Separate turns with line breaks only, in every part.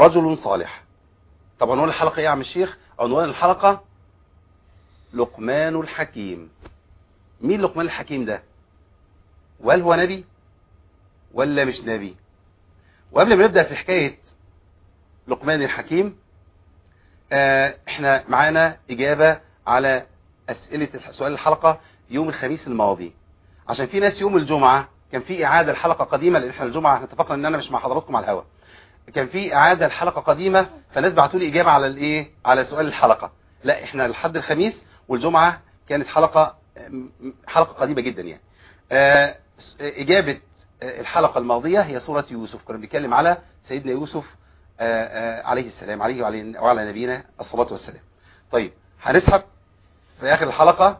رجل صالح طب عنوان الحلقة ايه يا عم الشيخ عنوان الحلقة لقمان الحكيم مين لقمان الحكيم ده وهل هو نبي ولا مش نبي وقبل ما نبدأ في حكاية لقمان الحكيم آه احنا معانا اجابة على اسئلة سؤال الحلقة يوم الخميس الماضي عشان في ناس يوم الجمعة كان في اعادة الحلقة قديمة لان احنا الجمعة احنا اتفقنا ان انا مش مع حضراتكم على الهواء كان في اعادة الحلقة قديمة فناس بعتوا لي اجابة على الايه على سؤال الحلقة لا احنا لحد الخميس والجمعة كانت حلقة حلقة قديمة جدا يعني آه اجابة الحلقة الماضية هي سورة يوسف كنا بنتكلم على سيدنا يوسف آآ آآ عليه السلام عليه وعلى, وعلى نبينا الصلاة والسلام طيب هنسحب في آخر الحلقة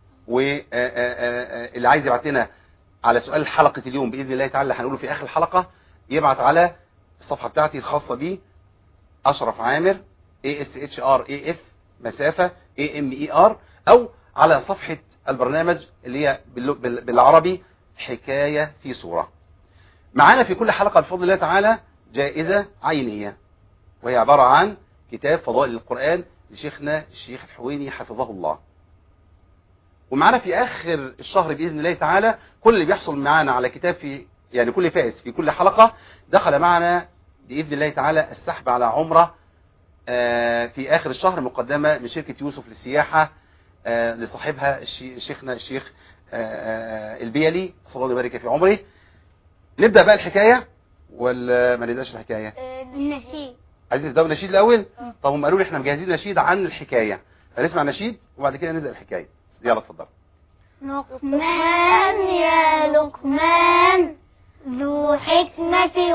واللي عايز يبعت لنا على سؤال حلقة اليوم بإذن الله تعالى هنقوله في آخر الحلقة يبعت على الصفحة بتاعتي الخاصة بي أشرف عامر A S H R A F مسافة A M E R أو على صفحة البرنامج اللي هي بالعربي حكاية في صورة معانا في كل حلقة بفضل الله تعالى جائزة عينية وهي عبارة عن كتاب فضائل القرآن لشيخنا الشيخ الحويني حفظه الله ومعانا في آخر الشهر بإذن الله تعالى كل اللي بيحصل معانا على كتاب في يعني كل فائز في كل حلقة دخل معنا بإذن الله تعالى السحب على عمرة في آخر الشهر مقدمة من شركة يوسف للسياحة لصاحبها شيخنا الشيخ البيلي صلى الله يبارك في عمره نبدأ بقى الحكاية ولا ما نبداش الحكاية
النشيد
عايزين تبدأوا النشيد الأول طب هم قالوا لي احنا مجهزين نشيد عن الحكاية فنسمع نشيد وبعد كده نبدأ الحكاية يلا اتفضل
لقمان يا لقمان ذو حكمة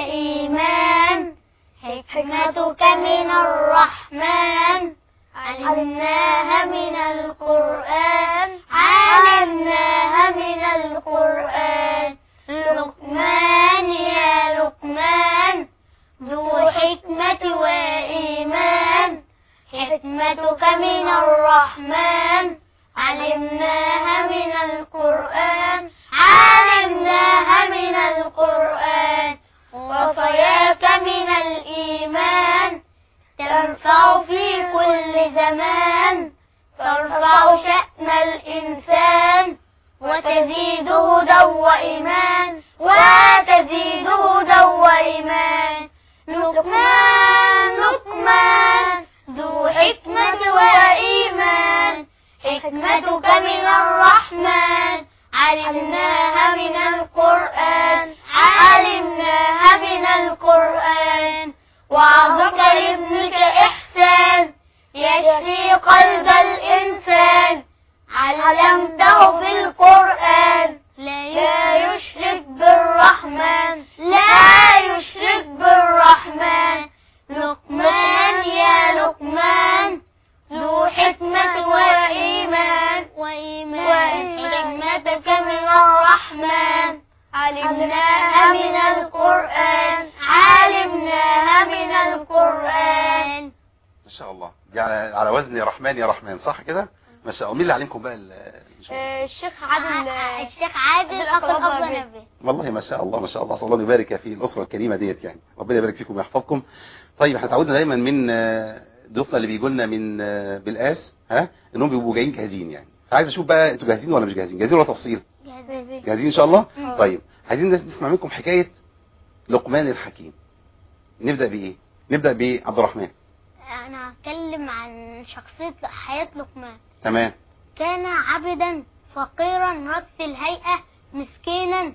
وإيمان حكمتك من الرحمن علمناها من القرآن علمناها من القرآن لقمان يا لقمان ذو حكمة وإيمان حكمتك من الرحمن علمناها من القرآن علمناها من القرآن وصياك من الإيمان ترفع في كل زمان ترفع شأن الإنسان وتزيد هدى وإيمان وتزيد هدى وإيمان لقمان لقمان ذو حكمة وإيمان حكمتك من الرحمن علمناها من القرآن علمناها من القرآن وعظك لابنك إحسان يشفي قلب الإنسان علمته في القرآن لا يشرك بالرحمن لا يشرك بالرحمن لقمان يا لقمان ذو حكمة وإيمان وإيمان حكمتك من الرحمن علمناها من القرآن علمناها من القرآن
ما شاء الله دي على على وزن يا رحمن يا رحمن صح كده ما شاء الله مين اللي علمكم بقى
الشيخ عادل الشيخ عادل أخو أبو نبي
والله ما شاء الله ما شاء الله صلى الله يبارك في الأسرة الكريمة ديت يعني ربنا يبارك فيكم ويحفظكم طيب احنا تعودنا دايما من ضيوفنا اللي بيجوا لنا من بالقاس ها انهم بيبقوا جايين جاهزين يعني فعايز اشوف بقى انتوا جاهزين ولا مش جاهزين جاهزين ولا تفصيل
جاهزين
جاهزين ان شاء الله طيب عايزين نسمع منكم حكاية لقمان الحكيم نبدأ بايه نبدأ بعبد الرحمن
أنا هتكلم عن شخصية حياة لقمان
تمام
كان عبدا فقيرا رث الهيئة مسكينا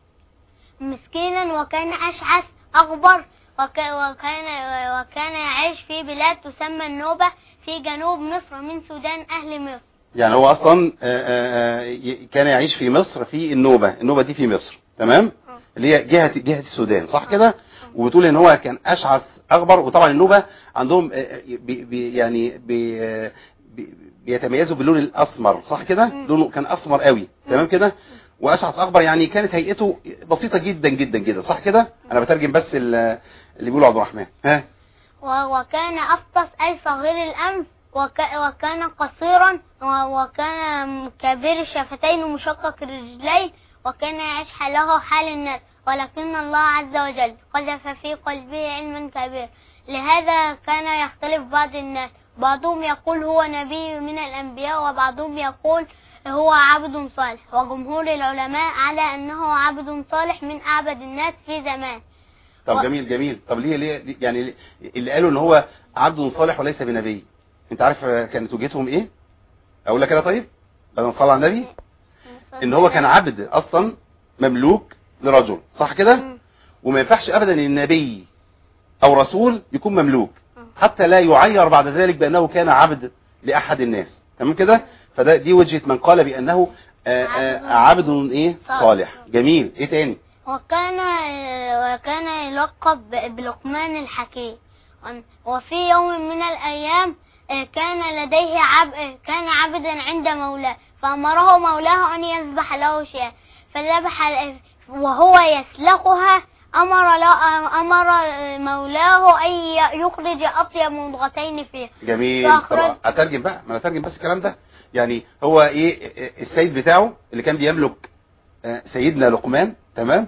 مسكينا وكان أشعث أغبر وك وكان وكان يعيش في بلاد تسمى النوبة في جنوب مصر من سودان أهل مصر
يعني هو اصلا آآ آآ كان يعيش في مصر في النوبة النوبة دي في مصر تمام اللي هي جهة جهة السودان صح كده وبتقول ان هو كان اشعث اغبر وطبعا النوبة عندهم بي بي يعني بي بي بيتميزوا باللون الاسمر صح كده لونه كان اسمر قوي تمام كده واشعث اغبر يعني كانت هيئته بسيطة جدا جدا جدا صح كده انا بترجم بس اللي بيقوله عبد الرحمن ها
وكان أفطس أي صغير الأنف وك وكان قصيرا وكان كبير الشفتين ومشقق الرجلين وكان يعيش حاله حال الناس ولكن الله عز وجل قذف في قلبه علما كبير لهذا كان يختلف بعض الناس بعضهم يقول هو نبي من الأنبياء وبعضهم يقول هو عبد صالح وجمهور العلماء على أنه عبد صالح من أعبد الناس في زمان
طب
و-
جميل جميل طب ليه ليه ليه- يعني ليه- اللي قالوا ان هو عبد صالح وليس بنبي انت عارف آه، كانت وجهتهم ايه اقول لك انا طيب بدل ما نصلي على النبي ان هو كان عبد اصلا مملوك لرجل صح كده
مم.
وما ينفعش ابدا النبي او رسول يكون مملوك
مم.
حتى لا يعير بعد ذلك بانه كان عبد لاحد الناس تمام كده فده دي وجهه من قال بانه آه، آه، عبد ايه
صالح.
صالح جميل ايه تاني
وكان وكان يلقب ب- بلقمان الحكيم وفي يوم من الأيام آه، كان لديه عب كان عبدا عند مولاه فأمره مولاه أن يذبح له شيئا فذبح وهو يسلخها أمر لا أمر مولاه أن يخرج أطيب مضغتين فيها
جميل
فأخرج-
طب اترجم بقى ما انا اترجم بس الكلام ده يعني هو ايه السيد بتاعه اللي كان بيملك آه، سيدنا لقمان تمام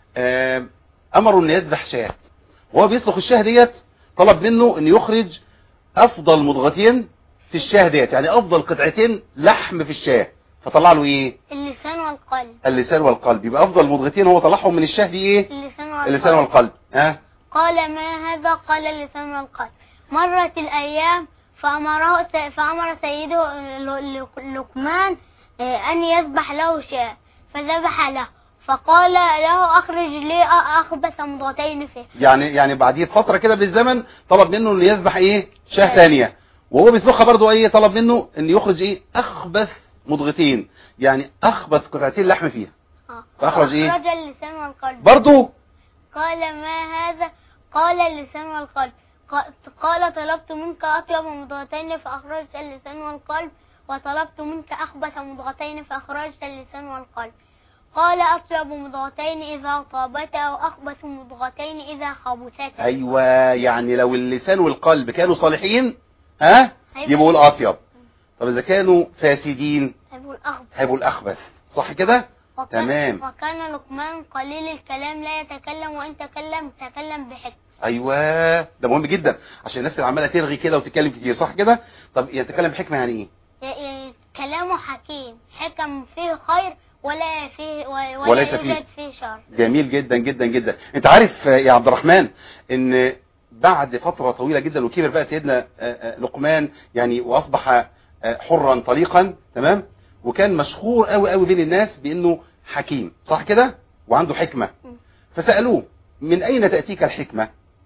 آه، امره انه يذبح شاه وهو بيسلخ الشاه ديت طلب منه ان يخرج افضل مضغتين في الشاه ديت يعني افضل قطعتين لحم في الشاه فطلع له ايه
اللسان والقلب
اللسان والقلب يبقى افضل مضغتين هو طلعهم من الشاه دي ايه
اللسان والقلب
اللسان والقلب ها
قال ما هذا قال اللسان والقلب مرت الأيام فأمره فأمر سيده ل- ل- لقمان آه، أن يذبح له شاة فذبح له فقال له أخرج لي أخبث مضغتين فيه
يعني يعني بعديه فتره كده بالزمن طلب منه انه يذبح ايه شاه ثانيه وهو بيسلخها برضه ايه طلب منه ان يخرج ايه اخبث مضغتين يعني اخبث قطعتين لحم فيها
آه.
فأخرج إيه؟
فأخرج اللسان والقلب
برضه
قال ما هذا قال اللسان والقلب ق- قال طلبت منك أطيب مضغتين فأخرجت اللسان والقلب وطلبت منك أخبث مضغتين فأخرجت اللسان والقلب قال أطيب مضغتين إذا طابتا وأخبث مضغتين إذا خبثتا
ايوه يعني لو اللسان والقلب كانوا صالحين ها
هيبقى-
يبقوا الاطيب طب اذا كانوا فاسدين
أبو الأخبث
هيبقوا الاخبث صح كده
وكان,
تمام.
وكان لقمان قليل الكلام لا يتكلم وإن تكلم تكلم بحكمة
ايوه ده مهم جدا عشان الناس اللي عماله ترغي كده وتتكلم كتير صح كده طب يتكلم بحكمه يعني ايه
ي- ي- كلامه حكيم حكم فيه خير ولا فيه ولا
وليس فيه.
يوجد فيه شر
جميل جدا جدا جدا انت عارف آه، يا عبد الرحمن ان بعد فترة طويلة جدا وكبر بقى سيدنا آه، آه، لقمان يعني واصبح آه، حرا طليقا تمام وكان مشهور قوي قوي بين الناس بانه حكيم صح كده وعنده حكمة
م.
فسألوه من اين تأتيك الحكمة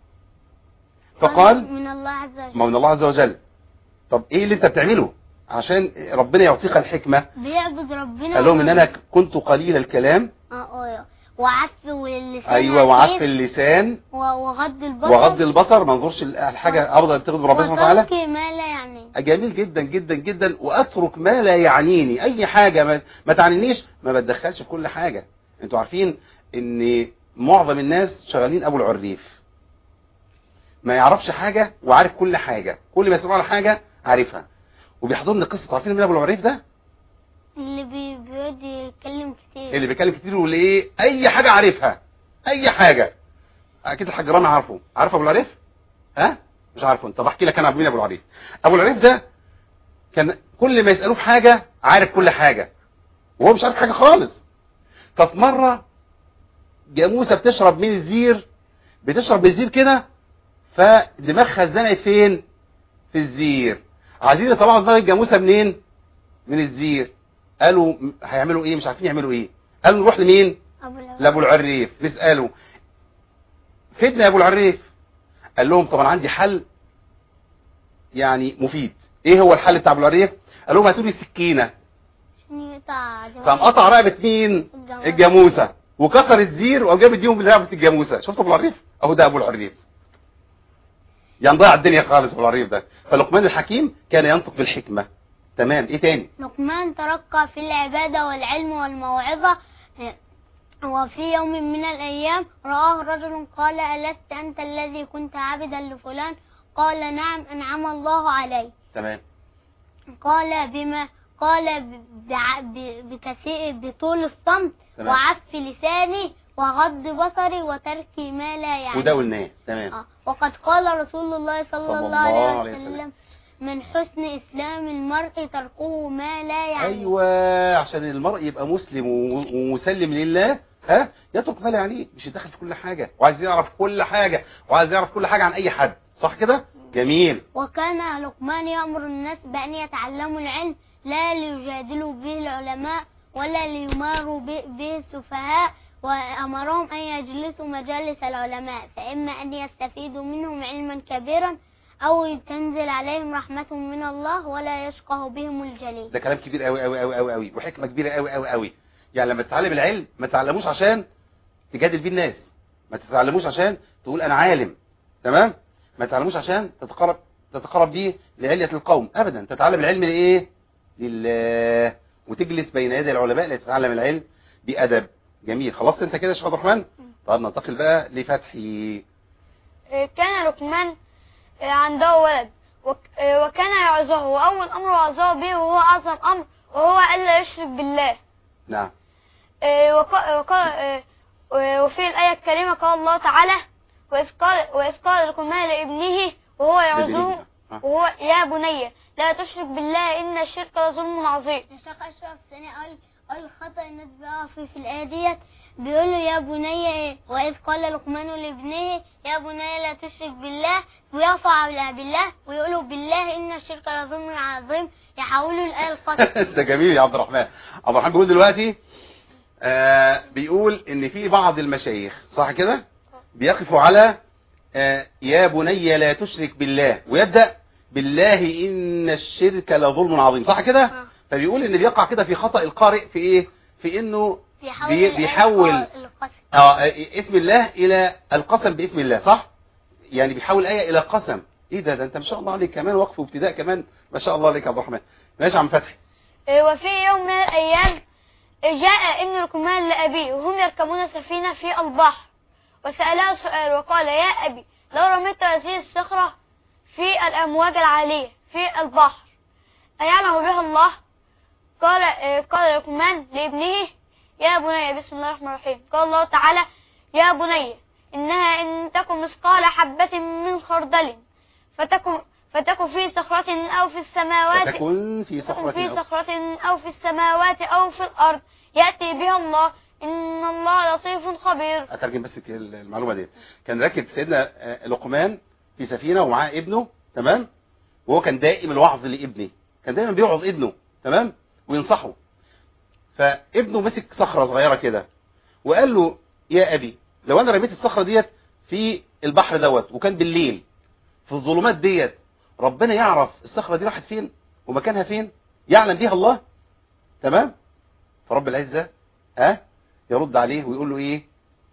فقال
من الله عز وجل
ما من الله عز وجل طب ايه اللي انت بتعمله عشان ربنا يعطيك الحكمة
بيعبد ربنا
قال لهم ان انا كنت قليل الكلام
آه، آه. وعف اللسان
ايوه وعف
عفيف اللسان
اللسان
وغض البصر
وغض البصر ما انظرش الحاجه افضل تغضب ربنا سبحانه وتعالى
وترك ما لا يعني
جميل جدا جدا جدا واترك ما لا يعنيني اي حاجه ما, ما تعنينيش ما بتدخلش في كل حاجه انتوا عارفين ان معظم الناس شغالين ابو العريف ما يعرفش حاجه وعارف كل حاجه كل ما يسمعوا على حاجه عارفها وبيحضرني قصه عارفين مين ابو العريف ده
اللي بي- بيقعد يتكلم كتير
اللي بيتكلم كتير يقول ايه اي حاجه عارفها اي حاجه اكيد الحاج رامي عارفه عارف ابو العريف ها مش عارفه انت بحكي لك انا مين ابو العريف ابو العريف ده كان كل ما يسالوه في حاجه عارف كل حاجه وهو مش عارف حاجه خالص ففي مره جاموسه بتشرب من الزير بتشرب من الزير كده فدماغها اتزنقت فين في الزير عايزين يطلعوا دماغ الجاموسه منين من الزير قالوا م- هيعملوا ايه مش عارفين يعملوا ايه قالوا نروح لمين
أبو العريف.
لابو العريف نساله فدنا يا ابو العريف قال لهم طب انا عندي حل يعني مفيد ايه هو الحل بتاع ابو العريف قال لهم هاتوا لي سكينه
عشان يقطع جواب.
فقام قطع رقبه مين
الجواب.
الجاموسه وكسر الزير وقام جاب اديهم برقبه الجاموسه شفت ابو العريف اهو ده ابو العريف يعني ضيع الدنيا خالص ابو العريف ده فلقمان الحكيم كان ينطق بالحكمه تمام ايه تاني
لقمان ترقى في العبادة والعلم والموعظة وفي يوم من الأيام رآه رجل قال ألست أنت الذي كنت عبدا لفلان قال نعم أنعم الله علي
تمام
قال بما قال ب- بع- ب- بكثير بطول الصمت
تمام.
وعف لساني وغض بصري وترك ما لا يعني
وده قلناه تمام
آه. وقد قال رسول الله صلى,
صلى
الله
الله
عليه
عليه وسلم.
وسلم من حسن إسلام المرء تركه ما لا يعني
ايوه عشان المرء يبقى مسلم و- ومسلم لله ها يترك ما لا يعنيه مش يدخل في كل حاجه وعايز يعرف كل حاجه وعايز يعرف كل حاجه عن اي حد صح كده جميل
وكان لقمان يأمر الناس بأن يتعلموا العلم لا ليجادلوا به العلماء ولا ليماروا به به السفهاء وأمرهم أن يجلسوا مجالس العلماء فإما أن يستفيدوا منهم علما كبيرا أو تنزل عليهم رحمة من الله ولا يشقه بهم الجليل
ده كلام كبير قوي قوي قوي قوي قوي وحكمه كبيره قوي قوي قوي يعني لما تتعلم العلم ما تتعلموش عشان تجادل بيه الناس ما تتعلموش عشان تقول انا عالم تمام ما تتعلموش عشان تتقرب تتقرب بيه لعلية القوم ابدا تتعلم العلم لايه لله وتجلس بين يدي العلماء لتتعلم العلم بادب جميل خلصت انت كده يا شيخ عبد الرحمن طب ننتقل بقى لفتحي
كان لقمان عنده ولد وك- وكان يعظه وأول أمر وعظه به وهو أعظم أمر وهو ألا يشرك بالله
نعم
وق- وق- وفي الآية الكريمة قال الله تعالى وإذ قال وإذ قال لقمان لابنه وهو يعظه
لابنه. آه.
وهو يا بني لا تشرك بالله إن الشرك لظلم عظيم
الشيخ أشرف سنة قال قال خطأ الناس بقى في في الآية ديت بيقول له يا بني وإذ قال لقمان لابنه يا بني لا تشرك بالله ويرفع على بالله ويقولوا بالله إن الشرك لظلم عظيم يحولوا الآية القتل
ده جميل يا عبد الرحمن عبد الرحمن بيقول دلوقتي آه بيقول ان في بعض المشايخ صح كده بيقفوا على آه يا بني لا تشرك بالله ويبدأ بالله ان الشرك لظلم عظيم صح كده
آه.
فبيقول ان بيقع كده في خطأ القارئ في ايه في انه
بيحول
بي-
الآية
بيحول
القتل
آه اسم الله الى القسم باسم الله صح يعني بيحول آية الى قسم ايه ده ده انت ما شاء الله عليك كمان وقف وابتداء كمان ما شاء الله عليك يا عبد الرحمن ماشي يا عم فتحي
وفي يوم من الأيام جاء ابن لقمان لأبيه وهم يركبون سفينة في البحر وسأله سؤال وقال يا أبي لو رميت هذه الصخرة في الأمواج العالية في البحر أيعلم بها الله قال قال لقمان لابنه يا بني بسم الله الرحمن الرحيم قال الله تعالى يا بني إنها إن تكن مثقال حبة من خردل فتكن فتكن في صخرة أو في السماوات
فتكن في
تكن في
صخرة أو
صخرة أو في السماوات أو في الأرض يأتي بها الله إن الله لطيف خبير
اترجم بس المعلومه دي كان راكب سيدنا آه، لقمان في سفينه ومعاه ابنه تمام وهو كان دائم الوعظ لابنه كان دايما بيوعظ ابنه تمام وينصحه فابنه مسك صخره صغيره كده وقال له يا ابي لو انا رميت الصخره ديت في البحر دوت وكان بالليل في الظلمات ديت ربنا يعرف الصخره دي راحت فين ومكانها فين يعلم بيها الله تمام فرب العزه ها يرد عليه ويقول له ايه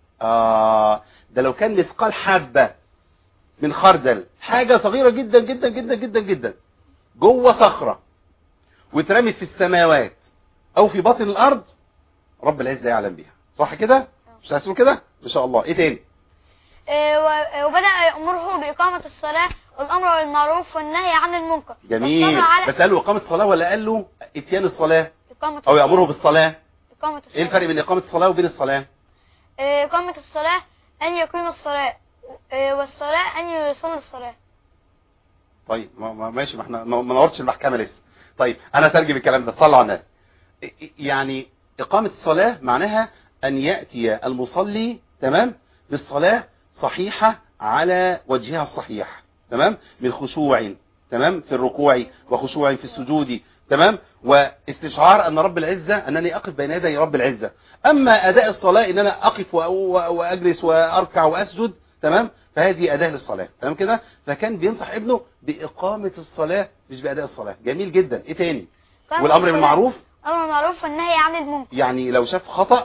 آه ده لو كان مثقال حبة من خردل حاجة صغيرة جدا جدا جدا جدا جدا جوه صخرة واترمت في السماوات او في باطن الارض رب العزة يعلم بيها صح كده مش هسمه كده ما شاء الله ايه تاني
آه، و- وبدأ يأمره بإقامة الصلاة والأمر بالمعروف والنهي عن المنكر
جميل
والصبر على
بس قال له اقامة الصلاة ولا قال له اتيان الصلاة
إقامة
او يأمره بالصلاة
إقامة
ايه
الصلاة
الفرق بين اقامة الصلاة وبين الصلاة
آه، إقامة الصلاة أن يقيم الصلاة آه، والصلاة أن يصلي الصلاة
طيب ما ما- ماشي ما احنا ما ما نورتش المحكمة لسه طيب انا ترجم الكلام ده صلوا على النبي يعني إقامة الصلاة معناها أن يأتي المصلي تمام بالصلاة صحيحة على وجهها الصحيح تمام من خشوع تمام في الركوع وخشوع في السجود تمام واستشعار أن رب العزة أنني أقف بين يدي رب العزة أما أداء الصلاة أن أنا أقف وأ- وأ- وأجلس وأركع وأسجد تمام فهذه أداة للصلاة تمام كده فكان بينصح ابنه بإقامة الصلاة مش بأداء الصلاة جميل جدا إيه تاني
إقامة
والأمر
الصلاة-
بالمعروف
أمر بالمعروف والنهي عن المنكر
يعني لو شاف خطأ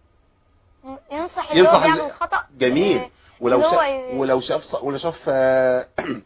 ينصح اللي هو
ينصح
بيعمل
ال-
خطأ
جميل
آه،
ولو
اللي هو
شاف
ي-
ولو شاف ص- ولو شاف آه،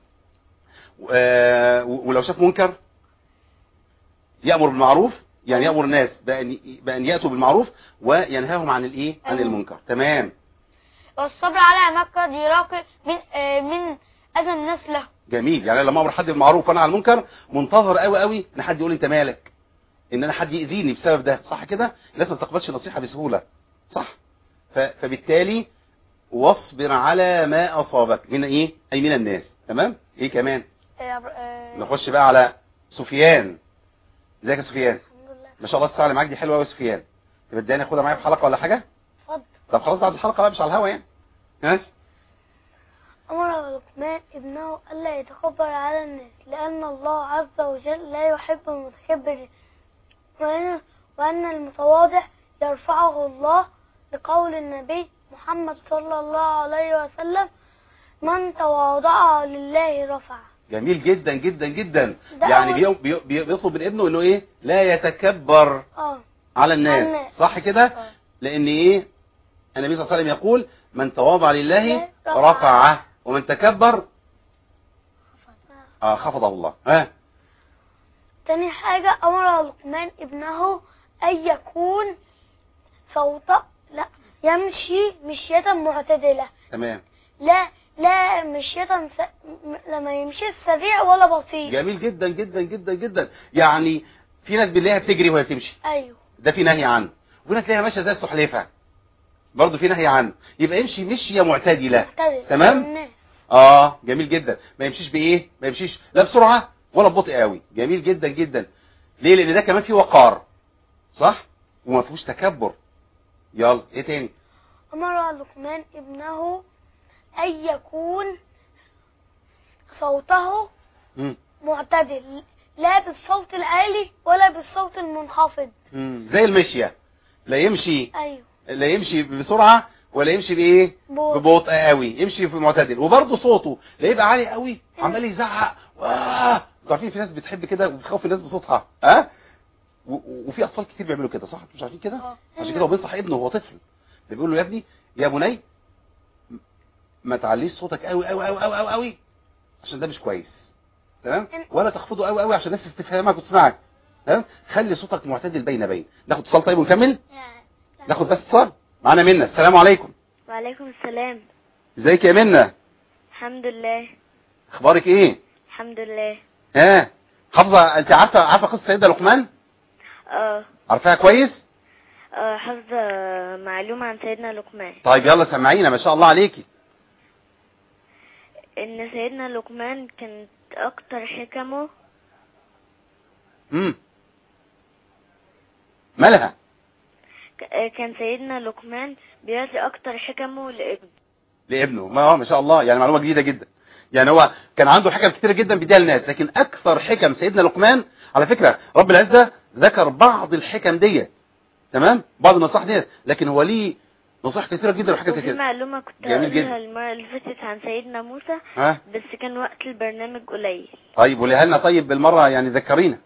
آه، ولو شاف منكر يأمر بالمعروف يعني يأمر الناس بأن بأن يأتوا بالمعروف وينهاهم عن الايه عن
أيوة.
المنكر تمام
والصبر على ما قد يراقب من آه، من أذى الناس له
جميل يعني لما امر حد بالمعروف وانا على المنكر منتظر قوي قوي ان حد يقول لي انت مالك ان انا حد يأذيني بسبب ده صح كده الناس ما بتقبلش النصيحه بسهوله صح ف- فبالتالي واصبر على ما اصابك من ايه اي من الناس تمام ايه كمان
آه، آه،
نخش بقى على سفيان ازيك يا سفيان
الحمد لله
ما شاء الله الساعه اللي معاك دي حلوه قوي يا سفيان تبقى اداني اخدها معايا في حلقه ولا حاجه
اتفضل
طب خلاص بعد الحلقه بقى مش على الهوا يعني ها
أمر لقمان ابنه ألا يتكبر على الناس لأن الله عز وجل لا يحب المتكبر وأن, وأن المتواضع يرفعه الله لقول النبي محمد صلى الله عليه وسلم من تواضع لله رفعه
جميل جدا جدا جدا
ده
يعني
أول-
بيو- بيو- بي- بيطلب من ابنه انه ايه لا يتكبر
اه
على الناس
الناس.
صح كده
آه.
لان ايه النبي صلى الله عليه وسلم يقول من تواضع لله
رفعه.
رفعه ومن تكبر آه خفضه الله ها
تاني حاجة أمر لقمان ابنه أن يكون صوته لا يمشي مشية معتدلة
تمام
لا لا مشية س... م- لما يمشي سريع ولا بطيء
جميل جدا جدا جدا جدا يعني في ناس بنلاقيها بتجري وهي بتمشي
أيوه
ده في نهي عنه وفي ناس تلاقيها ماشيه زي السحليفه برضه في نهي عنه يبقى يمشي مشيه معتدله
معتدل
تمام؟
الناس.
اه جميل جدا ما يمشيش بايه ما يمشيش لا بسرعه ولا ببطء قوي جميل جدا جدا ليه لان ده كمان فيه وقار صح وما فيهوش تكبر يلا ايه تاني
أمر لقمان ابنه أن يكون صوته
مم.
معتدل لا بالصوت العالي ولا بالصوت المنخفض
مم. زي المشيه لا يمشي
أيوه
لا يمشي بسرعه ولا يمشي بايه
بوط.
ببطء قوي يمشي في معتدل وبرضه صوته لا يبقى عالي قوي عمال يزعق واه انتوا عارفين في ناس بتحب كده وبتخوف الناس بصوتها ها و- و- وفي اطفال كتير بيعملوا كده صح انتوا مش عارفين كده
آه.
عشان كده هو بينصح ابنه وهو طفل بيقول له يا ابني يا بني م- ما تعليش صوتك قوي قوي قوي قوي قوي قوي عشان ده مش كويس تمام ولا تخفضه قوي قوي عشان الناس تفهمك وتسمعك تمام خلي صوتك معتدل بين بين ناخد اتصال طيب ونكمل ناخد بس اتصال معانا منى السلام عليكم
وعليكم السلام
ازيك يا منى
الحمد لله
اخبارك ايه
الحمد لله
ها حافظه انت عارفه عارفه قصه سيدنا لقمان
اه
عارفاها كويس
آه، حافظة معلومة عن سيدنا لقمان
طيب يلا سمعينا ما شاء الله عليكي
إن سيدنا لقمان كانت أكتر حكمه
امم مالها
ك- آه، كان سيدنا لقمان بيعطي أكتر حكمه لابنه
لابنه ما هو ما شاء الله يعني معلومه جديده جدا يعني هو كان عنده حكم كتير جدا بيديها للناس لكن اكثر حكم سيدنا لقمان على فكره رب العزه ذكر بعض الحكم ديت تمام بعض النصائح ديت لكن هو ليه نصائح كتيره جدا وحاجات
وفي
كتير
معلومة كنت
جميل جدا.
هقولها المرة اللي فاتت عن سيدنا موسى
ها
بس كان وقت البرنامج قليل
طيب ولها لنا طيب بالمره يعني ذكرينا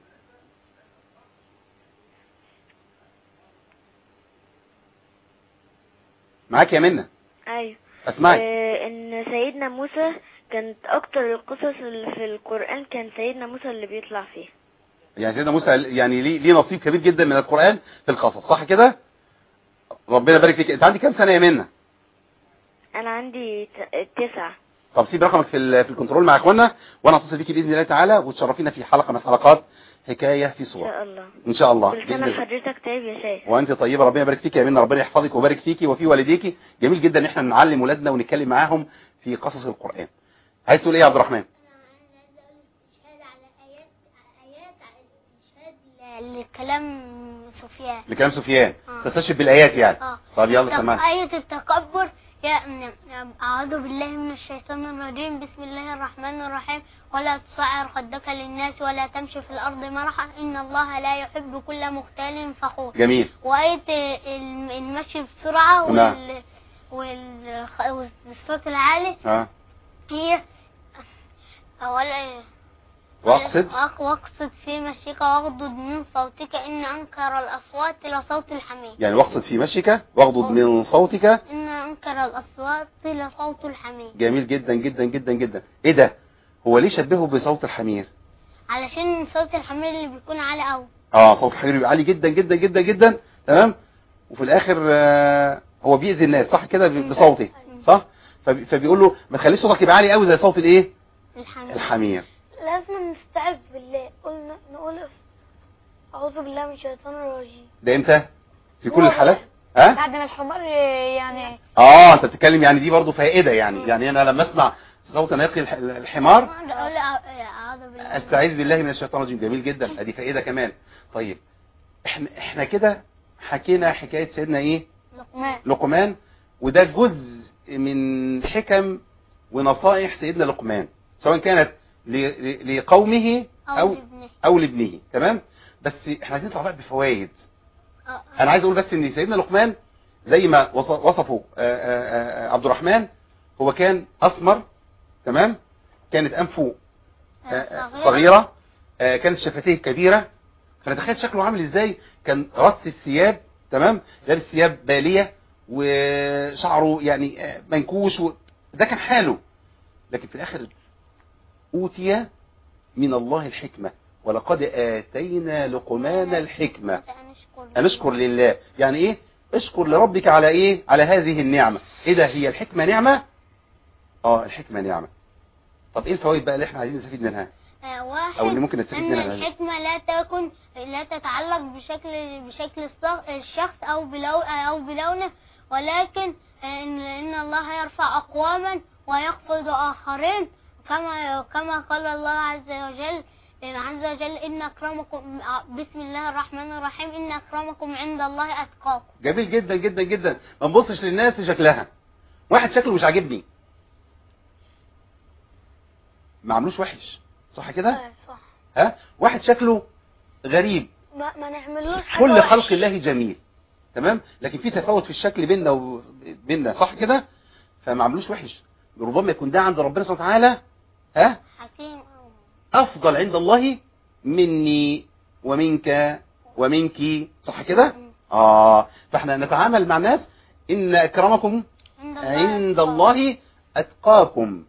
معاك يا منى
أيوه
اسمعي
آه، إن سيدنا موسى كانت أكتر القصص اللي في القرآن كان سيدنا موسى اللي بيطلع فيها
يعني سيدنا موسى يعني ليه ليه نصيب كبير جدا من القرآن في القصص صح كده ربنا يبارك فيك انت عندك كام سنة يا منى
أنا عندي ت- تسعة
طب سيب رقمك في ال- في الكنترول مع اخوانا وانا اتصل بيكي باذن الله تعالى وتشرفينا في حلقة من حلقات حكاية في
إن
صورة
شاء الله
ان شاء الله
كل
باذن
سنة
الله
حضرتك طيب يا شيخ
وانت طيبه ربنا يبارك فيك يا منى ربنا يحفظك ويبارك فيكي وفي والديكي جميل جدا ان احنا نعلم ولادنا ونتكلم معاهم في قصص القرآن عايز تقول ايه يا عبد الرحمن
لكلام سفيان
لكلام سفيان
آه.
تستشهد بالايات يعني
اه
طب يلا
طب
سمعنا
آية التكبر يا أعوذ بالله من الشيطان الرجيم بسم الله الرحمن الرحيم ولا تصعر خدك للناس ولا تمشي في الأرض مرحا إن الله لا يحب كل مختال فخور
جميل
وآية الم- المشي بسرعة
نعم.
وال... وال... والصوت العالي
ها
هي أولا
واقصد
وأق- واقصد في مشيك واغضض من صوتك إن أنكر الأصوات لصوت الحميد
يعني واقصد في مشيك واغضض من صوتك
إن أنكر الأصوات لصوت الحميد
جميل جدا جدا جدا جدا ايه ده هو ليه شبهه بصوت الحمير
علشان صوت الحمير اللي بيكون عالي أوي
اه صوت الحمير بيبقى عالي جدا جدا جدا جدا تمام وفي الاخر آه هو بيأذي الناس صح كده ب- بصوته صح فبي- فبيقول له ما تخليش صوتك يبقى عالي قوي زي صوت الايه
الحميد
الحمير
لازم نستعذ بالله قلنا نقول أعوذ بالله من الشيطان الرجيم
ده امتى في كل
هو
الحالات ها
بعد ما الحمار يعني
اه انت بتتكلم يعني دي برضو فائده يعني يعني انا لما اسمع صوت ناقي الح- الحمار
أقول أعوذ بالله
استعيذ بالله من الشيطان الرجيم جميل جدا ادي فائده كمان طيب احنا احنا كده حكينا حكايه سيدنا ايه
لقمان
لقمان وده جزء من حكم ونصائح سيدنا لقمان سواء كانت ل- ل- لقومه
أو
او
لابنه
او لابنه تمام بس احنا عايزين نطلع بقى بفوائد
آه،
انا عايز اقول بس ان سيدنا لقمان زي ما وص- وصفه آه، آه، آه، عبد الرحمن هو كان اسمر تمام كانت انفه آه، آه، صغيره آه، كانت شفتيه كبيره فنتخيل شكله عامل ازاي كان رص الثياب تمام لابس ثياب باليه وشعره يعني آه، منكوش و... ده كان حاله لكن في الاخر اوتي من الله الحكمه ولقد اتينا لقمان الحكمه
أن أشكر
أن اشكر لله يعني ايه اشكر لربك على ايه على هذه النعمة ايه ده هي الحكمة نعمة اه الحكمة نعمة طب ايه الفوائد بقى اللي احنا عايزين نستفيد منها
آه، واحد
او اللي ممكن نستفيد
أن
منها
الحكمة لا تكن لا تتعلق بشكل بشكل الص- الشخص أو بلو أو بلونه ولكن آه، إن إن الله يرفع أقواما ويخفض آخرين كما كما قال الله عز وجل عز وجل إن أكرمكم بسم الله الرحمن الرحيم إن أكرمكم عند الله أتقاكم
جميل جدا جدا جدا ما نبصش للناس لشكلها واحد شكله مش عاجبني ما عملوش وحش صح كده
آه، صح
ها واحد شكله غريب
ما, ما نعملوش حاجة
كل
وحش.
خلق الله جميل تمام لكن في تفاوت في الشكل بيننا وبيننا صح كده فما عملوش وحش ربما يكون ده عند ربنا سبحانه وتعالى ها
حكيم أو
افضل عند الله مني ومنك ومنك صح كده اه فاحنا نتعامل مع الناس ان اكرمكم
عند
عند الله اتقاكم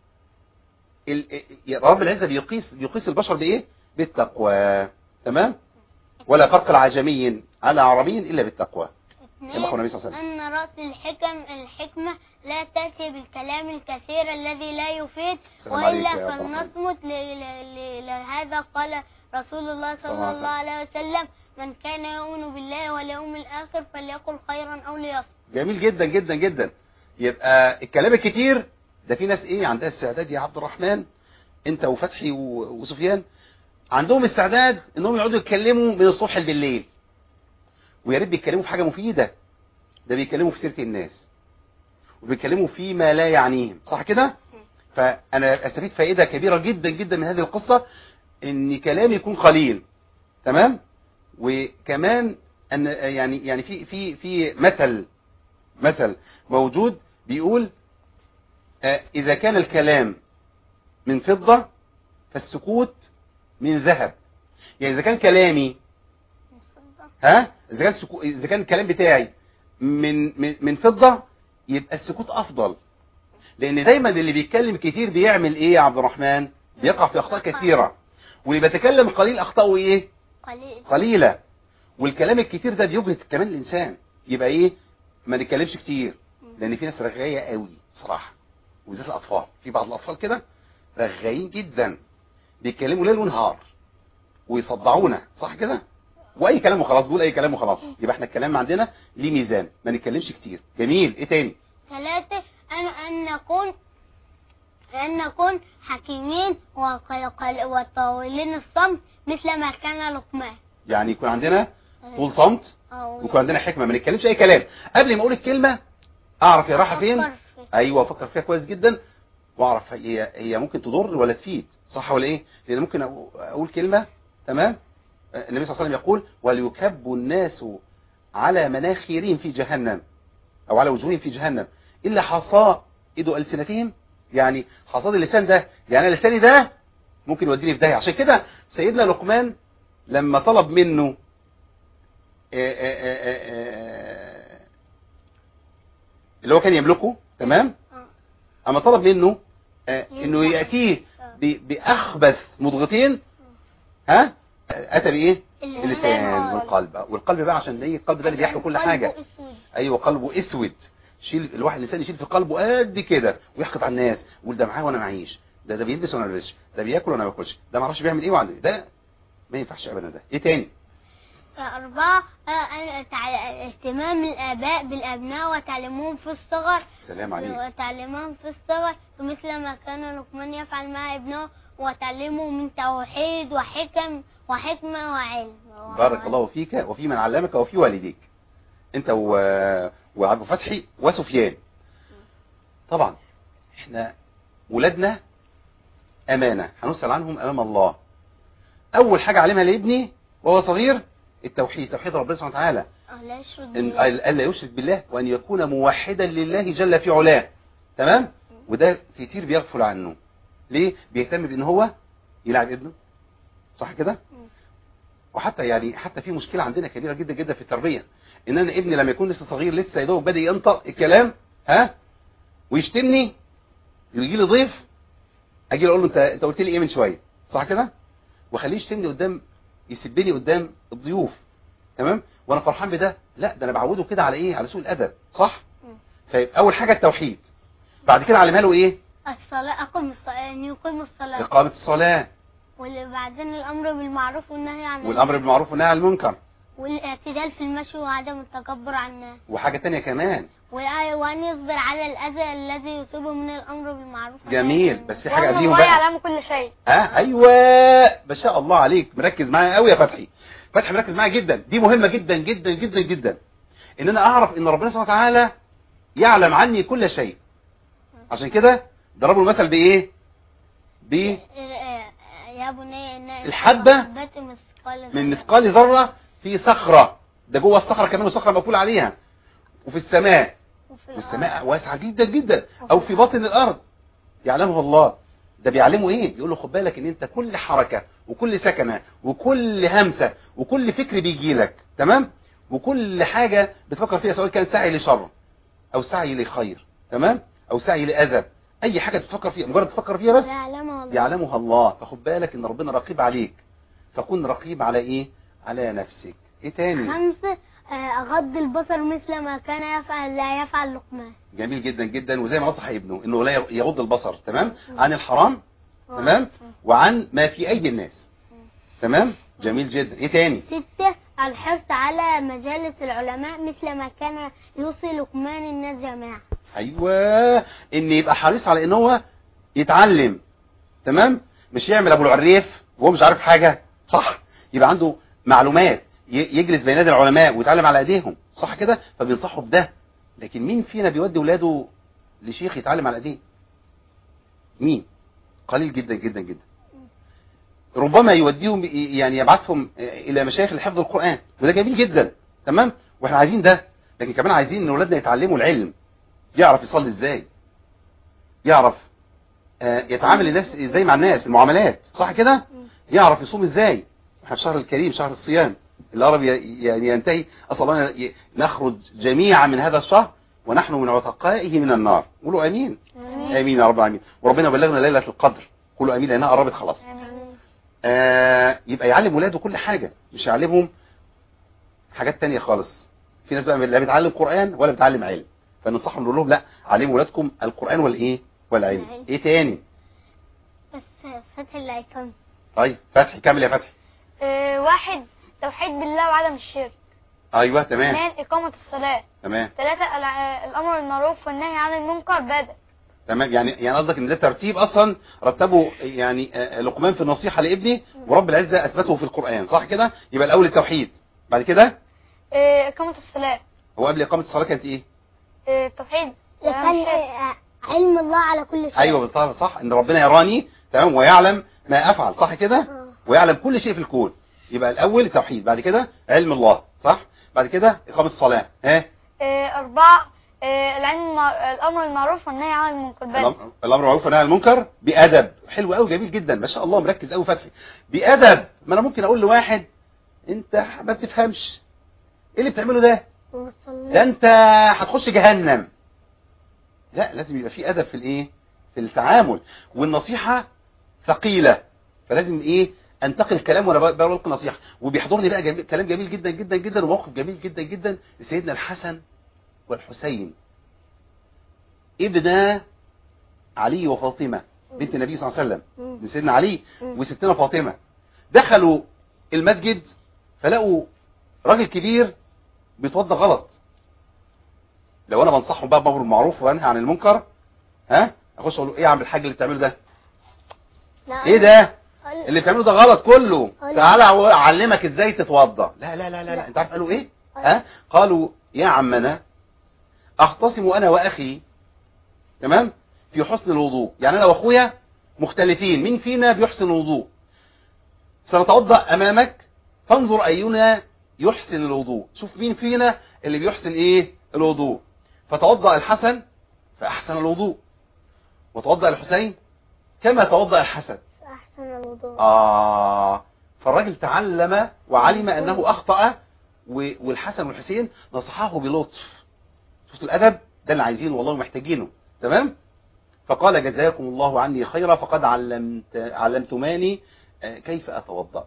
ال- ال- رب العزه بيقيس بيقيس البشر بايه بالتقوى تمام ولا فرق العجمي على عربي الا بالتقوى كما
اثنين
قال النبي صلى الله عليه وسلم
أن رأس الحكم الحكمة لا تأتي بالكلام الكثير الذي لا يفيد
السلام عليك
وإلا
يا عبد الرحمن.
فلنصمت ل- ل- ل- لهذا قال رسول الله
صلى الله
صلى
عليه
الله عليه وسلم من كان يؤمن بالله واليوم الآخر فليقل خيرا أو ليصمت
جميل جدا جدا جدا يبقى الكلام الكتير ده في ناس ايه عندها استعداد يا عبد الرحمن انت وفتحي و- وسفيان عندهم استعداد انهم يقعدوا يتكلموا من الصبح بالليل ويا ريت بيتكلموا في حاجه مفيده ده بيتكلموا في سيره الناس وبيتكلموا فيما لا يعنيهم صح كده فانا استفيد فائده كبيره جدا جدا من هذه القصه ان كلامي يكون قليل تمام وكمان ان يعني يعني في في في مثل مثل موجود بيقول آه، إذا كان الكلام من فضة فالسكوت من ذهب يعني إذا كان كلامي ها إذا كان سكو... إذا كان الكلام بتاعي من من من فضة يبقى السكوت أفضل لأن دايما اللي بيتكلم كتير بيعمل إيه يا عبد الرحمن بيقع في أخطاء كثيرة واللي بيتكلم قليل أخطاؤه إيه
قليل
قليلة والكلام الكتير ده بيجهد كمان الإنسان يبقى إيه ما نتكلمش كتير لأن في ناس رغاية قوي صراحة وبالذات الأطفال في بعض الأطفال كده رغايين جدا بيتكلموا ليل ونهار ويصدعونا صح كده واي كلام وخلاص بقول اي كلام وخلاص يبقى احنا الكلام عندنا ليه ميزان ما نتكلمش كتير جميل ايه تاني
ثلاثة أن أن نكون أن نكون حكيمين وقل- وطاولين الصمت مثل ما كان لقمان
يعني يكون عندنا طول صمت
أو
ويكون عندنا حكمه ما نتكلمش اي كلام قبل ما اقول الكلمه اعرف هي رايحه فين
أفكر فيه.
ايوه افكر فيها كويس جدا واعرف هي هي ممكن تضر ولا تفيد صح ولا ايه لان ممكن أقو- اقول كلمه تمام النبي صلى الله عليه وسلم يقول وليكب الناس على مناخيرهم في جهنم او على وجوههم في جهنم الا حصائد السنتهم يعني حصاد اللسان ده يعني أنا لساني ده ممكن يوديني في داهيه عشان كده سيدنا لقمان لما طلب منه آه، آه، آه، آه، اللي هو كان يملكه تمام
آه.
اما طلب منه آه، انه
يمسح.
ياتيه ب- باخبث مضغتين ها اتى بايه اللسان والقلب والقلب بقى عشان ايه القلب ده اللي بيحمي كل حاجه
قلبه أسود.
ايوه قلبه اسود شيل الواحد الانسان يشيل في قلبه قد كده ويحقد على الناس ويقول ده معاه وانا معيش ده ده بيلبس وانا ما بلبسش ده بياكل وانا ما باكلش ده ما اعرفش بيعمل ايه وعنده ده ما ينفعش ابدا ده ايه تاني
أربعة آه، آه، تع- اهتمام الآباء بالأبناء وتعليمهم في الصغر
سلام عليك
وتعليمهم في الصغر مثل ما كان لقمان يفعل مع ابنه وتعليمه من توحيد وحكم وحكمة وعلم
بارك الله فيك وفي من علمك وفي والديك انت و... وعبد فتحي وسفيان طبعا احنا ولادنا امانه هنسال عنهم امام الله اول حاجه علمها لابني وهو صغير التوحيد توحيد ربنا سبحانه وتعالى
آه، لا يشرك
ان
بالله.
الا يشرك بالله وان يكون موحدا لله جل في علاه تمام وده كتير بيغفل عنه ليه بيهتم بان هو يلعب ابنه صح كده وحتى يعني حتى في مشكله عندنا كبيره جدا جدا في التربيه ان انا ابني لما يكون لسه صغير لسه يا دوب بادئ ينطق الكلام ها ويشتمني يجي لي ضيف اجي اقول له انت انت قلت لي ايه من شويه صح كده واخليه يشتمني قدام يسبني قدام الضيوف تمام وانا فرحان بده لا ده انا بعوده كده على ايه على سوء الادب صح
مم.
فيبقى اول حاجه التوحيد بعد كده علمها له ايه
الصلاة أقم الصلاة أن يقيم الصلاة
اقامه الصلاه
وبعدين الأمر بالمعروف والنهي عن
والامر بالمعروف والنهي عن المنكر
والاعتدال في المشي وعدم التكبر عن الناس
وحاجه تانية كمان
وآية وأن يصبر على الأذى الذي يصيبه من الأمر بالمعروف والنهي
جميل
عن
بس في
المنكر.
حاجه
وأن
قبليهم
الله
بقى
يعلم كل شيء
ها ايوه ما شاء الله عليك مركز معايا قوي يا فتحي فتحي مركز معايا جدا دي مهمه جدا جدا جدا جدا ان انا اعرف ان ربنا سبحانه وتعالى يعلم عني كل شيء عشان كده ضربوا المثل بايه ب
يا بني إن
الحبة
حبة مثقال
من
ذرة.
مثقال ذره في صخره ده جوه الصخره كمان وصخره مقفول عليها وفي السماء
وفي
والسماء واسعه جدا جدا او في باطن الارض يعلمها الله ده بيعلمه ايه بيقول له خد بالك ان انت كل حركه وكل سكنه وكل همسه وكل فكر بيجي لك تمام وكل حاجه بتفكر فيها سواء كان سعي لشر او سعي لخير تمام او سعي لاذى اي حاجه تفكر فيها مجرد تفكر فيها بس
لا يعلمها الله
يعلمها الله فخد بالك ان ربنا رقيب عليك فكن رقيب على ايه على نفسك ايه تاني
خمسة آه، غض البصر مثل ما كان يفعل لا يفعل لقمان
جميل جدا جدا وزي ما نصح ابنه انه لا يغض البصر تمام عن الحرام تمام وعن ما في ايدي الناس تمام جميل جدا ايه تاني
ستة الحرص على مجالس العلماء مثل ما كان يوصي لقمان الناس جميعا
ايوه ان يبقى حريص على ان هو يتعلم تمام مش يعمل ابو العريف وهو مش عارف حاجه صح يبقى عنده معلومات ي- يجلس بين يدي العلماء ويتعلم على ايديهم صح كده فبينصحوا بده لكن مين فينا بيودي ولاده لشيخ يتعلم على ايديه مين قليل جدا جدا جدا ربما يوديهم يعني يبعثهم الى مشايخ لحفظ القران وده جميل جدا تمام واحنا عايزين ده لكن كمان عايزين ان اولادنا يتعلموا العلم يعرف يصلي ازاي يعرف آه، يتعامل الناس ازاي مع الناس المعاملات صح كده يعرف يصوم ازاي احنا في الشهر الكريم شهر الصيام اللي قرب ي- يعني ينتهي اسال الله أن ي- نخرج جميعا من هذا الشهر ونحن من عتقائه من النار قولوا امين امين يا رب العالمين وربنا بلغنا ليله القدر قولوا امين لانها قربت خلاص آه يبقى يعلم ولاده كل حاجه مش يعلمهم حاجات تانية خالص في ناس بقى لا بتعلم قران ولا بتعلم علم فننصحهم نقول لهم لا علموا ولادكم القران والايه والعلم
العلم.
ايه تاني
بس فتح الايقون
طيب فتحي كمل يا فتحي
آه، واحد توحيد بالله وعدم الشرك
ايوه تمام
اثنين إقامة الصلاة
تمام
ثلاثة الع- الأمر بالمعروف والنهي عن المنكر بدء
تمام يعني يعني قصدك ان ده ترتيب اصلا رتبه يعني آه، لقمان في النصيحه لابني ورب العزه اثبته في القران صح كده يبقى الاول التوحيد بعد كده
آه، إقامة الصلاة
هو قبل اقامه الصلاه كانت ايه
آه، التوحيد وعدم
كان
الشرك.
آه، علم الله على كل شيء
ايوه بالطبع صح ان ربنا يراني تمام ويعلم ما افعل صح كده
آه.
ويعلم كل شيء في الكون يبقى الاول التوحيد بعد كده علم الله صح بعد كده اقامه الصلاه ها
آه، أربعة آه، العلم المع- الأمر بالمعروف والنهي عن المنكر بدء
الأمر الأمر بالمعروف والنهي عن المنكر بأدب حلو قوي جميل جدا ما شاء الله مركز قوي فتحي بأدب ما انا ممكن اقول لواحد انت ما بتفهمش ايه اللي بتعمله ده
وصلي.
ده انت هتخش جهنم لا لازم يبقى في ادب في الايه في التعامل والنصيحه ثقيله فلازم ايه انتقل الكلام وانا بلقي نصيحه وبيحضرني بقى جميل كلام جميل جدا جدا جدا وموقف جميل جدا جدا لسيدنا الحسن والحسين ابن علي وفاطمه بنت النبي صلى الله عليه وسلم
مم.
لسيدنا علي
مم.
وستنا فاطمه دخلوا المسجد فلقوا راجل كبير بيتوضى غلط لو انا بنصحهم بقى بامر بالمعروف وانهى عن المنكر ها اخش اقول له ايه يا عم الحاج اللي بتعمله ده
لا
ايه ده
قال-
اللي بتعمله ده غلط كله
قال-
تعالى اعلمك ازاي تتوضى لا لا لا لا, لا. انت عارف قالوا ايه ها قالوا يا عمنا اختصم انا واخي تمام في حسن الوضوء يعني انا واخويا مختلفين مين فينا بيحسن الوضوء سنتوضا امامك فانظر اينا يحسن الوضوء شوف مين فينا اللي بيحسن ايه الوضوء فتوضا الحسن فاحسن الوضوء وتوضا الحسين كما توضا الحسن
احسن الوضوء
آه فالراجل تعلم وعلم أنه أخطأ و- والحسن والحسين نصحاه بلطف شفت الأدب ده اللي عايزينه والله محتاجينه تمام فقال جزاكم الله عني خيرا فقد علمت علمتماني آه، كيف أتوضأ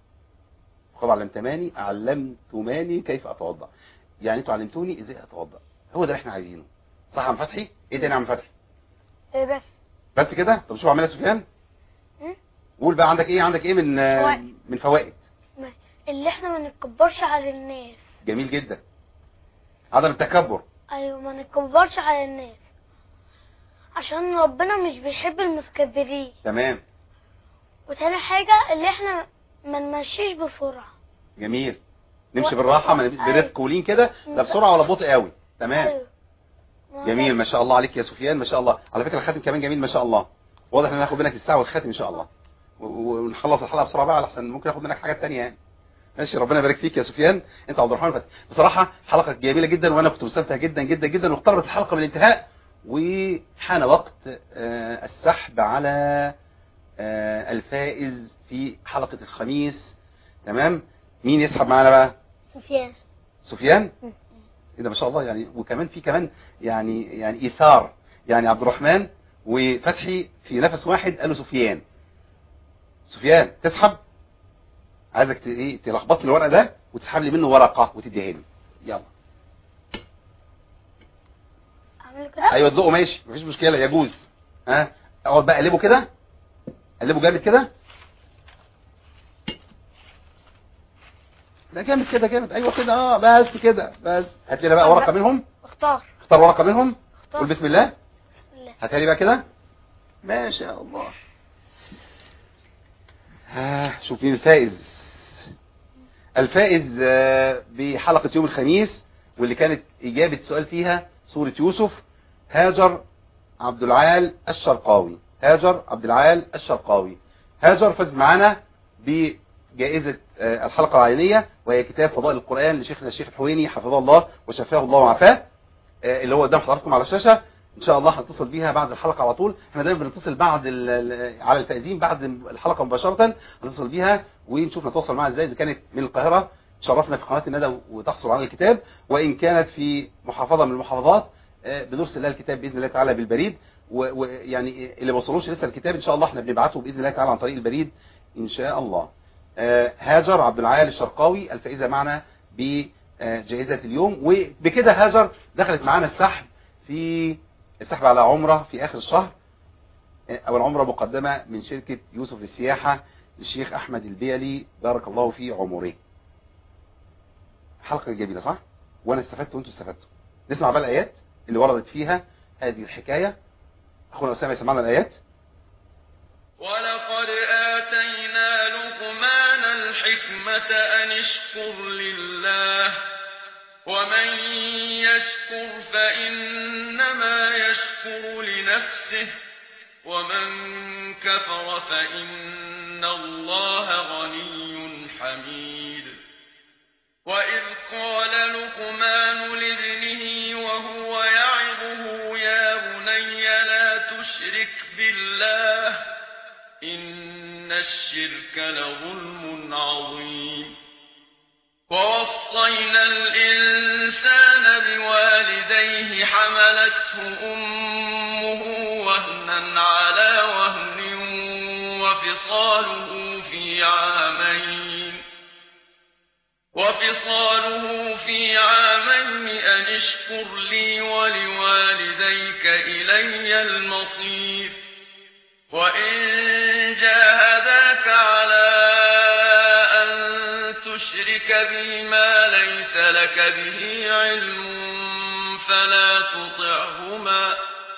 فقد علمتماني علمتماني كيف أتوضأ يعني انتوا علمتوني ازاي أتوضأ هو ده اللي احنا عايزينه صح يا عم فتحي ايه تاني يا عم فتحي
إيه بس
بس كده طب شوف عملها سفيان
مم.
قول بقى عندك ايه عندك ايه من آه،
فوائد.
من فوائد
اللي احنا ما نتكبرش على الناس
جميل جدا عدم التكبر
ايوه ما نتكبرش على الناس عشان ربنا مش بيحب المتكبرين
تمام
وتاني حاجة اللي احنا ما نمشيش بسرعة
جميل نمشي
و-
بالراحه ما
أيوة.
نبقى برفق ولين كده لا بسرعه ولا ببطء قوي تمام
أيوة. ما
جميل
ده-
ما شاء الله عليك يا سفيان ما شاء الله على فكره الخاتم كمان جميل ما شاء الله واضح ان انا هاخد منك الساعه والخاتم ان شاء الله و- و- ونخلص الحلقه بسرعه بقى لحسن ممكن اخد منك حاجات تانية يعني ماشي ربنا يبارك فيك يا سفيان انت عبد الرحمن فتحي بصراحه حلقه جميله جدا وانا كنت مستمتع جدا جدا جدا واقتربت الحلقه من الانتهاء وحان وقت آه، السحب على آه، الفائز في حلقه الخميس تمام مين يسحب معانا بقى
سفيان
سفيان
مم.
ايه ده ما شاء الله يعني وكمان في كمان يعني يعني ايثار يعني عبد الرحمن وفتحي في نفس واحد قالوا سفيان سفيان تسحب عايزك ت- ايه تلخبط لي الورق ده وتسحب لي منه ورقه وتديها لي يلا
اعمل كده
ايوه تزقه ماشي مفيش مشكله يجوز ها اقعد بقى قلبه كده قلبه جامد كده لا جامد كده جامد ايوه كده اه بس كده بس هات لنا بقى ورقه منهم
اختار
اختار ورقه منهم
اختار
قول بسم الله
بسم الله
هاتها لي بقى كده ما شاء الله ها شوف مين الفائز الفائز آه، بحلقة يوم الخميس واللي كانت إجابة سؤال فيها سورة يوسف هاجر عبد العال الشرقاوي هاجر عبد العال الشرقاوي هاجر فاز معانا بجائزة آه، الحلقة العينية وهي كتاب فضائل القرآن لشيخنا الشيخ الحويني حفظه الله وشفاه الله وعافاه آه، اللي هو قدام حضراتكم على الشاشة ان شاء الله هنتصل بيها بعد الحلقه على طول احنا دايما بنتصل بعد ال- ال- على الفائزين بعد الحلقه مباشره نتصل بيها ونشوف نتواصل معاها ازاي اذا كانت من القاهره تشرفنا في قناه الندى وتحصل على الكتاب وان كانت في محافظه من المحافظات آه، بنرسل لها الكتاب باذن الله تعالى بالبريد و- ويعني اللي ما وصلوش لسه الكتاب ان شاء الله احنا بنبعته باذن الله تعالى عن طريق البريد ان شاء الله آه، هاجر عبد العال الشرقاوي الفائزه معنا بجائزه اليوم وبكده هاجر دخلت معانا السحب في السحب على عمرة في آخر الشهر أو العمرة مقدمة من شركة يوسف للسياحة للشيخ أحمد البيلي بارك الله في عمره حلقة جميلة صح؟ وأنا استفدت وأنتوا استفدتوا نسمع بقى الآيات اللي وردت فيها هذه الحكاية أخونا أسامة يسمعنا الآيات
ولقد آتينا لقمان الحكمة أن اشكر لله ومن يشكر فإنما يشكر لنفسه ومن كفر فإن الله غني حميد وإذ قال لقمان لابنه وهو يعظه يا بني لا تشرك بالله إن الشرك لظلم عظيم ووصينا الإنسان بوالديه حملته أمه وهنا على وهن وفصاله في عامين وفصاله في عامين أن اشكر لي ولوالديك إلي المصير وإن جاهداك على أن تشرك بي ما ليس لك به علم فلا تطعهما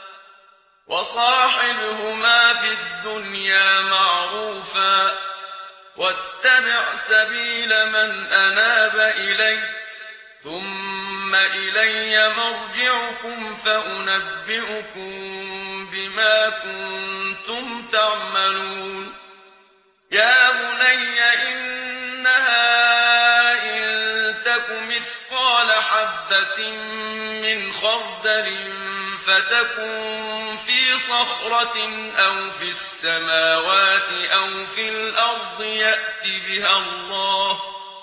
وصاحبهما في الدنيا معروفا واتبع سبيل من أناب إلي ثم إلي مرجعكم فأنبئكم بما كنتم تعملون يا بني إنها إن تك مثقال حبة من خردل فتكن في صخرة أو في السماوات أو في الأرض يأت بها الله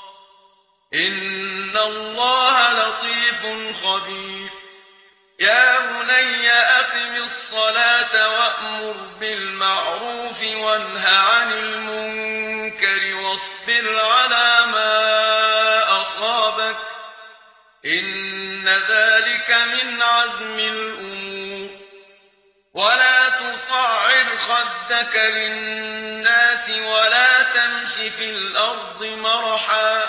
إن الله لطيف خبير يا بني أقم الصلاة وأمر بالمعروف وانه عن المنكر واصبر على ما أصابك إن ذلك من عزم الأمور ولا تصعر خدك للناس ولا تمش في الأرض مرحا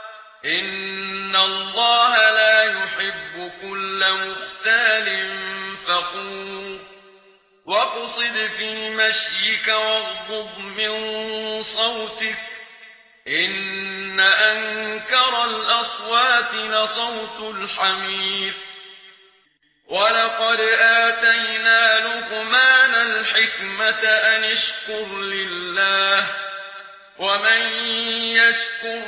إن الله لا يحب كل مختال فخور واقصد في مشيك واغضض من صوتك إن أنكر الأصوات لصوت الحمير ولقد آتينا لقمان الحكمة أن اشكر لله ومن يشكر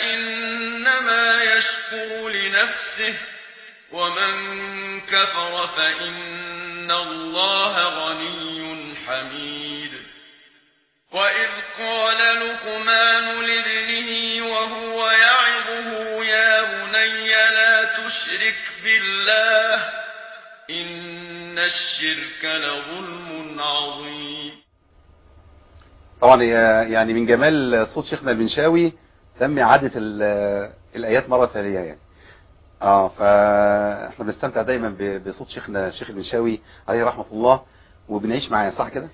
فإنما يشكر لنفسه ومن كفر فإن الله غني حميد وإذ قال لقمان لابنه وهو يعظه يا بني لا تشرك بالله إن الشرك لظلم عظيم
طبعا هي يعني من جمال صوت شيخنا البنشاوي تم إعادة ال- الآيات مرة ثانية يعني اه فاحنا بنستمتع دايما ب- بصوت شيخنا الشيخ البنشاوي عليه رحمة الله وبنعيش معاه صح كده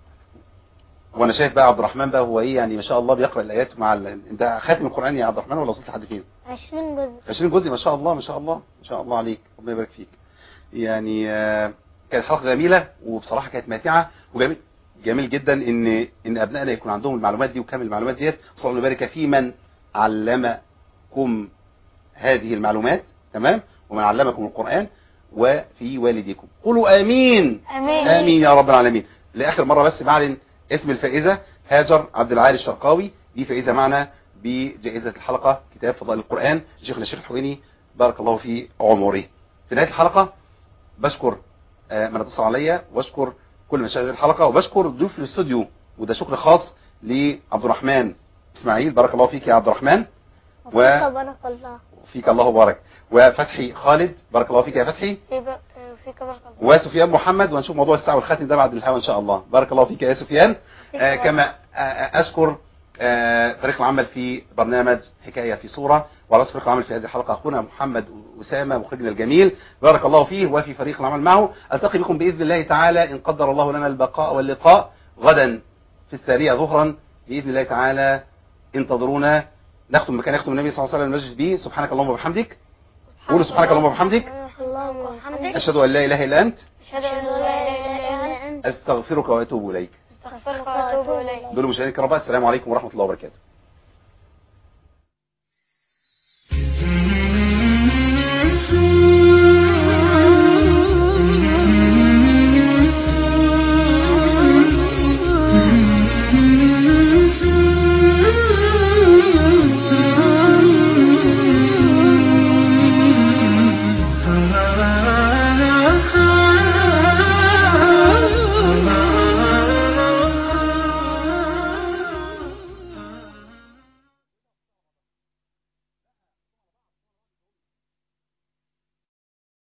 وانا شايف بقى عبد الرحمن بقى هو ايه يعني ما شاء الله بيقرأ الآيات مع ال... انت خاتم القرآن يا عبد الرحمن ولا وصلت لحد فين
20 جزء
20 جزء ما شاء الله ما شاء الله ما شاء الله عليك ربنا يبارك فيك يعني آه، كانت حلقة جميلة وبصراحة كانت ماتعة وجميل جميل جدا ان ان ابنائنا يكون عندهم المعلومات دي وكامل المعلومات ديت صلى الله وبارك في من علمكم هذه المعلومات تمام ومن علمكم القرآن وفي والديكم قولوا امين
امين
امين يا رب العالمين لاخر مره بس بعلن اسم الفائزه هاجر عبد العالي الشرقاوي دي فائزه معنا بجائزه الحلقه كتاب فضائل القران شيخنا الشيخ الحويني بارك الله في عمره في نهايه الحلقه بشكر آه، من اتصل عليا واشكر كل مشاهدي الحلقه وبشكر ضيوف الاستوديو وده شكر خاص لعبد الرحمن اسماعيل بارك الله فيك يا عبد الرحمن و-
تبارك الله
فيك الله بارك وفتحي خالد بارك الله فيك يا فتحي
في بر... في كبر الله
وسفيان محمد وهنشوف موضوع الساعة والخاتم ده بعد الهوا إن شاء الله بارك الله فيك يا سفيان آه كما آه آه، أشكر آه فريق العمل في برنامج حكاية في صورة ورئيس فريق العمل في هذه الحلقة أخونا محمد أسامة مخرجنا الجميل بارك الله فيه وفي فريق العمل معه ألتقي بكم بإذن الله تعالى إن قدر الله لنا البقاء واللقاء غدا في الثانية ظهرا بإذن الله تعالى انتظرونا نختم مكان يختم النبي صلى الله عليه وسلم المجلس به سبحانك اللهم وبحمدك قولوا سبحانك اللهم وبحمدك
اللهم وبحمدك
أشهد أن لا إله إلا أنت
اشهد ان لا اله الا انت
أستغفرك وأتوب إليك
استغفرك واتوب اليك
دول مشاهدينا الكرام بقى، السلام عليكم ورحمة الله وبركاته